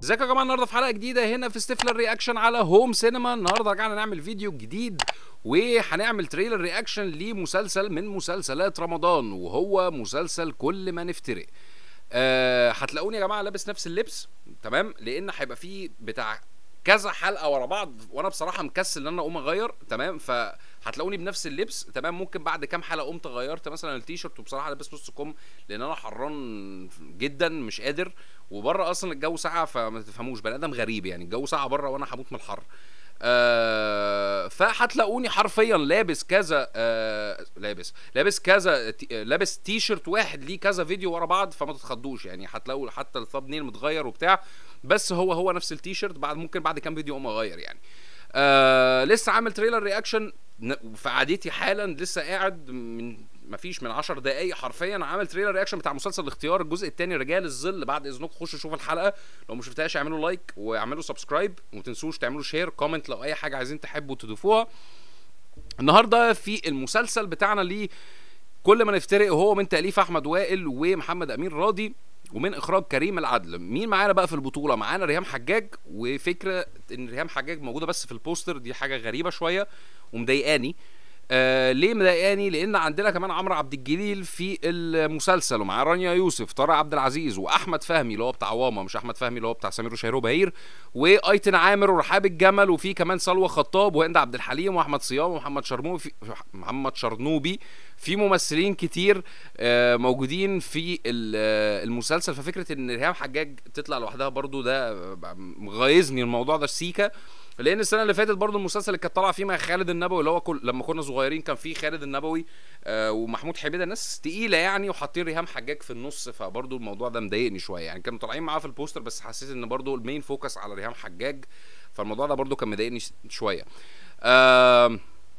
ازيكم يا جماعه النهارده في حلقه جديده هنا في ستيفلر رياكشن على هوم سينما النهارده رجعنا نعمل فيديو جديد وهنعمل تريلر رياكشن لمسلسل من مسلسلات رمضان وهو مسلسل كل ما نفترق أه هتلاقوني يا جماعه لابس نفس اللبس تمام لان هيبقى فيه بتاع كذا حلقه ورا بعض وانا بصراحه مكسل ان انا اقوم اغير تمام فهتلاقوني بنفس اللبس تمام ممكن بعد كام حلقه قمت غيرت مثلا التيشيرت وبصراحه لابس نص كم لان انا حران جدا مش قادر وبره اصلا الجو ساقع فما تفهموش بني ادم غريب يعني الجو ساقع بره وانا هموت من الحر آه فهتلاقوني حرفيا لابس كذا آه لابس لابس كذا تي- آه، لابس تي شيرت واحد ليه كذا فيديو ورا بعض فما تتخضوش يعني هتلاقوا حتى الثاب نيل متغير وبتاع بس هو هو نفس التي شيرت بعد ممكن بعد كام فيديو اقوم اغير يعني آه لسه عامل تريلر رياكشن في عادتي حالا لسه قاعد من مفيش من 10 دقايق حرفيا عامل تريلر رياكشن بتاع مسلسل الاختيار الجزء الثاني رجال الظل بعد اذنكم خشوا شوفوا الحلقه لو ما شفتهاش اعملوا لايك واعملوا سبسكرايب وما تنسوش تعملوا شير كومنت لو اي حاجه عايزين تحبوا تضيفوها النهارده في المسلسل بتاعنا ليه كل ما نفترق هو من تاليف احمد وائل ومحمد امين راضي ومن اخراج كريم العدل مين معانا بقى في البطوله معانا ريهام حجاج وفكره ان ريهام حجاج موجوده بس في البوستر دي حاجه غريبه شويه ومضايقاني آه ليه مضايقاني لان عندنا كمان عمرو عبد الجليل في المسلسل ومعاه رانيا يوسف طارق عبد العزيز واحمد فهمي اللي هو بتاع واما مش احمد فهمي اللي هو بتاع سمير وشهير وبهير وايتن عامر ورحاب الجمل وفي كمان سلوى خطاب وهند عبد الحليم واحمد صيام ومحمد شرموبي في محمد شرنوبي في ممثلين كتير آه، موجودين في ال- آه، المسلسل ففكره ان ريهام حجاج تطلع لوحدها برضو ده آه، مغيظني الموضوع ده سيكا لان السنه اللي فاتت برضو المسلسل اللي كانت طالعه فيه مع خالد النبوي اللي هو كل لما كنا صغيرين كان فيه خالد النبوي آه ومحمود حميده ناس تقيله يعني وحاطين ريهام حجاج في النص فبرضو الموضوع ده مضايقني شويه يعني كانوا طالعين معاه في البوستر بس حسيت ان برضو المين فوكس على ريهام حجاج فالموضوع ده برضو كان مضايقني ش- شويه آه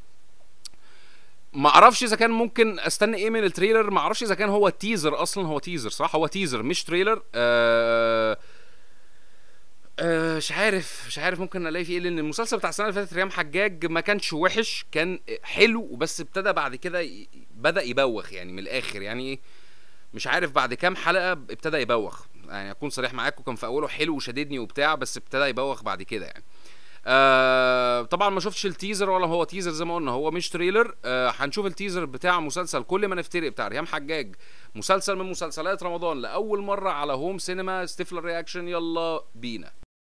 ما اعرفش اذا كان ممكن استنى ايه من التريلر ما اعرفش اذا كان هو تيزر اصلا هو تيزر صح هو تيزر مش تريلر آه آه، مش عارف مش عارف ممكن الاقي فيه ايه لان المسلسل بتاع السنه اللي فاتت ريام حجاج ما كانش وحش كان حلو وبس ابتدى بعد كده ي- بدا يبوخ يعني من الاخر يعني ايه مش عارف بعد كام حلقه ابتدى يبوخ يعني اكون صريح معاكم كان في اوله حلو وشددني وبتاع بس ابتدى يبوخ بعد كده يعني آه طبعا ما شفتش التيزر ولا هو تيزر زي ما قلنا هو مش تريلر آه هنشوف التيزر بتاع مسلسل كل ما نفترق بتاع ريهام حجاج مسلسل من مسلسلات رمضان لاول مره على هوم سينما ستيفلر رياكشن يلا بينا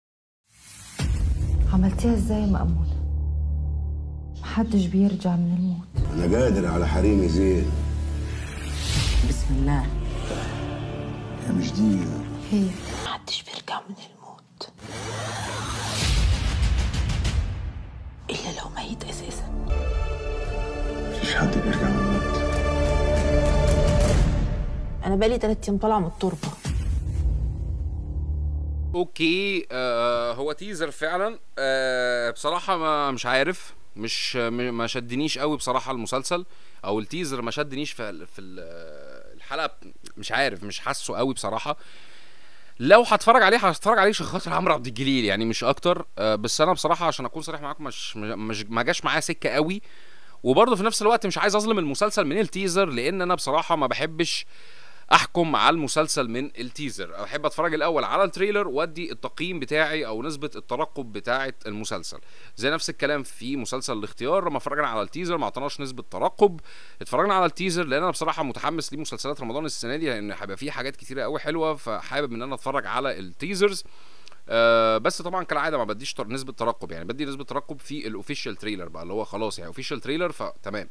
عملتيها ازاي مأمونة؟ محدش بيرجع من الموت انا قادر على حريمي زين بسم الله يا مش دي هي محدش بيرجع من الموت إلا لو ميت أساسا مفيش حد بيرجع من الموت أنا بقالي تلات أيام طالعة من التربة اوكي آه هو تيزر فعلا آه بصراحه ما مش عارف مش م- ما شدنيش قوي بصراحه المسلسل او التيزر ما شدنيش في ال- في ال- الحلقه مش عارف مش حاسه قوي بصراحه لو هتفرج عليه هتفرج عليه عشان خاطر عمرو عبد الجليل يعني مش اكتر آه بس انا بصراحه عشان اكون صريح معاكم مش مش ما جاش معايا سكه قوي وبرضه في نفس الوقت مش عايز اظلم المسلسل من التيزر لان انا بصراحه ما بحبش احكم على المسلسل من التيزر احب اتفرج الاول على التريلر وادي التقييم بتاعي او نسبه الترقب بتاعه المسلسل زي نفس الكلام في مسلسل الاختيار لما اتفرجنا على التيزر ما اعطيناش نسبه ترقب اتفرجنا على التيزر لان انا بصراحه متحمس لمسلسلات رمضان السنه دي لان هيبقى فيه حاجات كتيره قوي حلوه فحابب ان انا اتفرج على التيزرز آه بس طبعا كالعاده ما بديش تر- نسبه ترقب يعني بدي نسبه ترقب في الاوفيشال تريلر بقى اللي هو خلاص يعني اوفيشال تريلر فتمام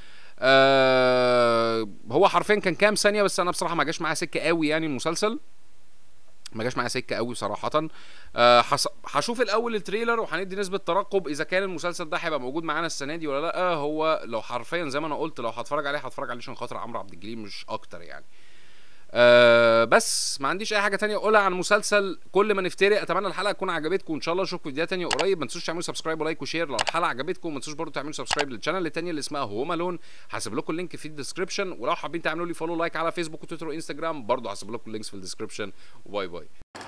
آه هو حرفيا كان كام ثانيه بس انا بصراحه ما جاش معايا سكه قوي يعني المسلسل ما جاش معايا سكه قوي صراحه آه حس- هشوف الاول التريلر وهندي نسبه ترقب اذا كان المسلسل ده هيبقى موجود معانا السنه دي ولا لا هو لو حرفيا زي ما انا قلت لو هتفرج عليه هتفرج عليه عشان خاطر عمرو عبد الجليل مش اكتر يعني آه بس ما عنديش اي حاجه تانية اقولها عن مسلسل كل ما نفترق اتمنى الحلقه تكون عجبتكم ان شاء الله اشوفكم في فيديوهات تانية قريب ما تنسوش تعملوا سبسكرايب ولايك وشير لو الحلقه عجبتكم ما تنسوش برضه تعملوا سبسكرايب للشانل التانية اللي اسمها هوم الون هسيب لكم اللينك في الديسكربشن ولو حابين تعملوا لي فولو لايك على فيسبوك وتويتر وانستجرام برضه هسيب لكم اللينكس في الديسكربشن وباي باي